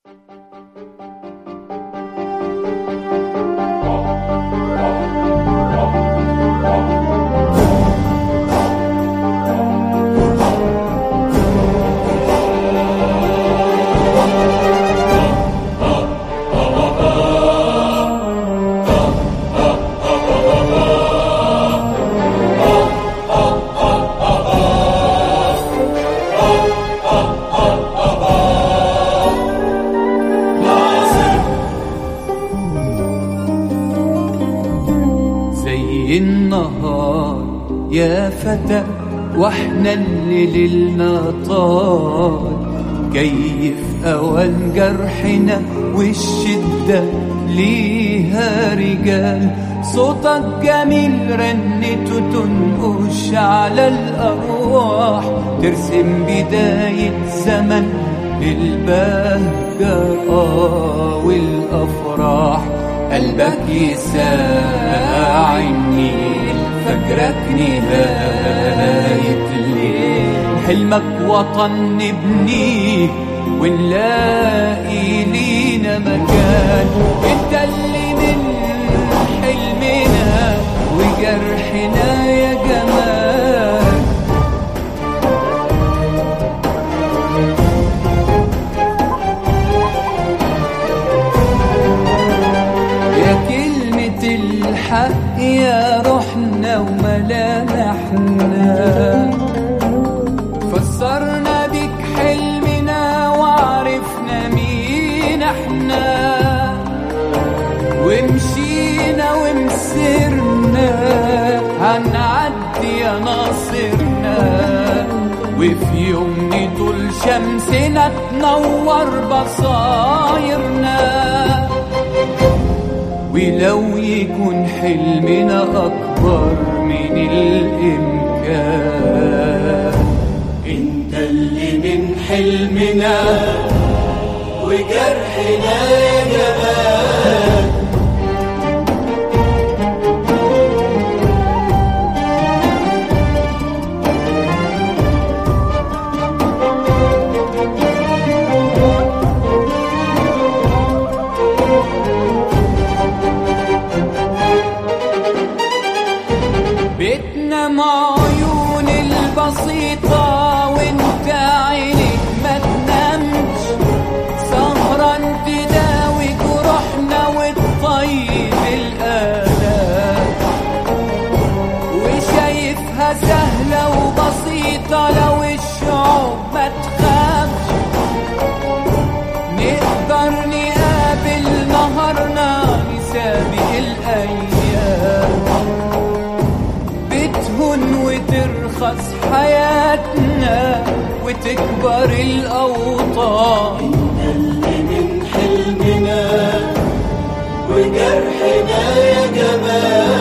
زي النهار يا فتى واحنا اللي ليلنا طال كيف اوان جرحنا والشدة ليها رجال صوتك جميل رنته تنقش على الأرواح ترسم بداية زمن البهجة آه والأفراح قلبك يساع النيل فجرك نهاية الليل حلمك وطن نبنيه ونلاقي لينا مكان انت اللي من حلمنا وجرحنا يا جمال يا كلمة الحق يا روحنا وملامحنا فسرنا بيك حلمنا وعرفنا مين احنا ومشينا ومسرنا هنعدي يا ناصرنا وفي يوم نطول شمسنا تنور بصايرنا ولو يكون حلمنا أكبر من الإمكان انت اللي من حلمنا وجرحنا يا جمال بيتنا مع عيون البسيطة وانت عينك ما تنامش سهران تداوي جروحنا وتطيب الآلام وشايفها سهلة وبسيطة لو الشعوب ما تخافش نقدر نقابل نهارنا نسابق الأيام بتهون وترخص حياتنا وتكبر الأوطان انت اللي من حلمنا وجرحنا يا جمال